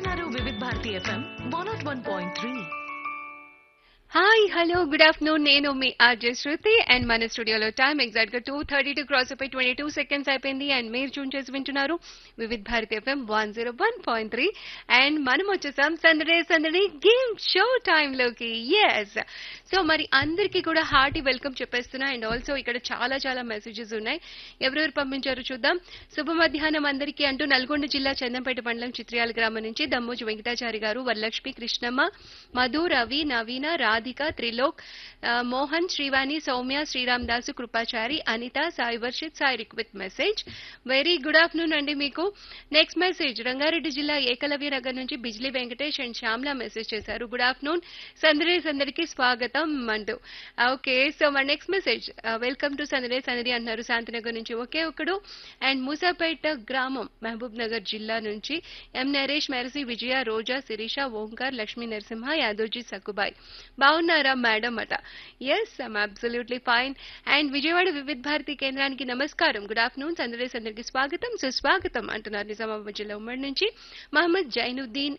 వింటున్నారు Vividh Bharati F M one naught one point three hi hello good afternoon నేను మీ R J Shruti and మన స్టూడియోలో టైం ఎగ్జాక్ట్ గా టూ థర్టీ టూ క్రాస్ అయిపోయి ట్వంటీ టూ సెకండ్స్ అయిపోయింది అండ్ మీరు జూన్ చేసి వింటున్నారు Vividh Bharati F M one zero one point three and మనం వచ్చేసాం సందడే సందడి గేమ్ షో లోకి ఎస్ సో మరి అందరికీ కూడా హార్టీ వెల్కమ్ చెప్పేస్తున్నా అండ్ ఆల్సో ఇక్కడ చాలా చాలా మెసేజెస్ ఉన్నాయి ఎవరెవరు పంపించారో చూద్దాం శుభ మధ్యాహ్నం అందరికీ అంటూ నల్గొండ జిల్లా చందంపేట మండలం చిత్రియాల గ్రామం నుంచి దమ్మోజు వెంకటాచారి గారు వరలక్ష్మి కృష్ణమ్మ మధు రవి నవీన రాధిక త్రిలోక్ ఆ, Mohan Srivani Soumya Sriram Dasu Krupachari Anitha Sai Varshith Sai Rikvith message very good afternoon అండి మీకు నెక్స్ట్ మెసేజ్ రంగారెడ్డి జిల్లా ఏకలవ్య నగర్ నుంచి బిజ్లీ వెంకటేష్ అండ్ శ్యామ్లా మెసేజ్ చేశారు గుడ్ ఆఫ్టర్నూన్ సందడే సందడికి స్వాగతం అంటూ ఓకే సో మన next message welcome to Sandade Sandadi అంటున్నారు శాంతినగర్ నుంచి ఒకే ఒకడు అండ్ మూసాపేట గ్రామం మహబూబ్ నగర్ జిల్లా నుంచి ఎం నరేష్ మెరసి విజయ రోజా శిరీష ఓంకార్ లక్ష్మీ నరసింహ యాదవ్జీ సక్కుబాయ్ బాగున్నారా మేడం అట yes I'm absolutely fine and Vijayawada Vividh Bharati కేంద్రానికి నమస్కారం గుడ్ ఆఫ్టర్నూన్ సందడే సందడికి స్వాగతం సుస్వాగతం అంటున్నారు నిజామాబాద్ జిల్లా ఉమ్మడి నుంచి మహమ్మద్ జైనుద్దీన్